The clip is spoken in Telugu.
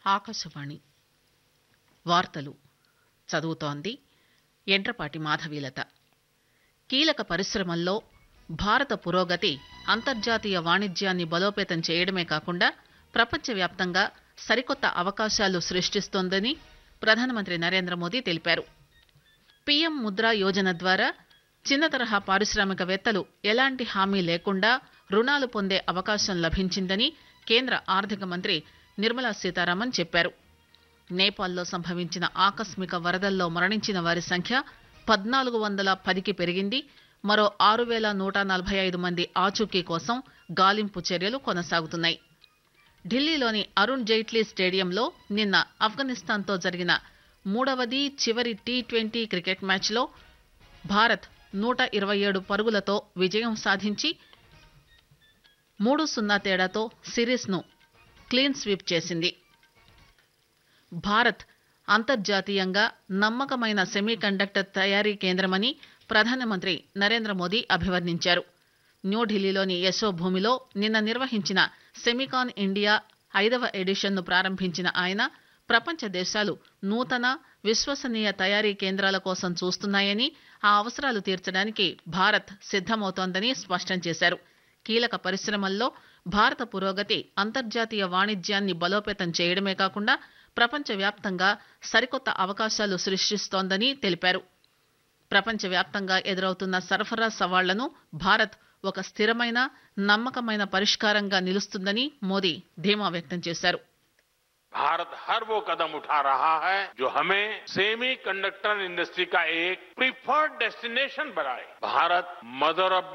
ఆకాశవాణి వార్తలు చదువుతోంది ఎండ్రపాటి మాధవీలత కీలక పరిశ్రమల్లో భారత పురోగతి అంతర్జాతీయ వాణిజ్యాన్ని బలోపేతం చేయడమే కాకుండా ప్రపంచవ్యాప్తంగా సరికొత్త అవకాశాలు సృష్టిస్తోందని ప్రధానమంత్రి నరేంద్ర మోదీ తెలిపారు పీఎం ముద్రా యోజన ద్వారా చిన్న తరహా పారిశ్రామికవేత్తలు ఎలాంటి హామీ లేకుండా రుణాలు పొందే అవకాశం లభించిందని కేంద్ర ఆర్థిక మంత్రి నిర్మలా సీతారామన్ చెప్పారు నేపాల్లో సంభవించిన ఆకస్మిక వరదల్లో మరణించిన వారి సంఖ్య పద్నాలుగు వందల పదికి పెరిగింది మరో ఆరు వేల నూట నలభై ఐదు మంది ఆచూకీ కోసం గాలింపు చర్యలు కొనసాగుతున్నాయి ఢిల్లీలోని అరుణ్ జైట్లీ స్టేడియంలో నిన్న ఆఫ్ఘనిస్తాన్తో జరిగిన మూడవది చివరి టీ ట్వంటీ క్రికెట్ మ్యాచ్లో భారత్ నూట ఇరవై ఏడు పరుగులతో విజయం సాధించి మూడు సున్నా తేడాతో సిరీస్ను క్లీన్ స్వీప్ చేసింది భారత్ అంతర్జాతీయంగా నమ్మకమైన సెమీ కండక్టర్ తయారీ కేంద్రమని ప్రధానమంత్రి నరేంద్ర మోదీ అభివర్ణించారు న్యూఢిల్లీలోని యశోభూమిలో నిన్న నిర్వహించిన సెమికాన్ ఇండియా ఐదవ ఎడిషన్ను ప్రారంభించిన ఆయన ప్రపంచ దేశాలు నూతన విశ్వసనీయ తయారీ కేంద్రాల కోసం చూస్తున్నాయని ఆ అవసరాలు తీర్చడానికి భారత్ సిద్దమవుతోందని స్పష్టం చేశారు కీలక పరిశ్రమల్లో భారత పురోగతి అంతర్జాతీయ వాణిజ్యాన్ని బలోపేతం చేయడమే కాకుండా ప్రపంచవ్యాప్తంగా సరికొత్త అవకాశాలు సృష్టిస్తోందని తెలిపారు ప్రపంచవ్యాప్తంగా ఎదురవుతున్న సరఫరా సవాళ్లను భారత్ ఒక స్థిరమైన నమ్మకమైన పరిష్కారంగా నిలుస్తుందని మోదీ ధీమా వ్యక్తం చేశారు भारत हर वो कदम उठा रहा है जो हमें सेमी कंडक्टर इंडस्ट्री का एक प्रीफर्ड डेस्टिनेशन बनाए भारत मदर ऑफ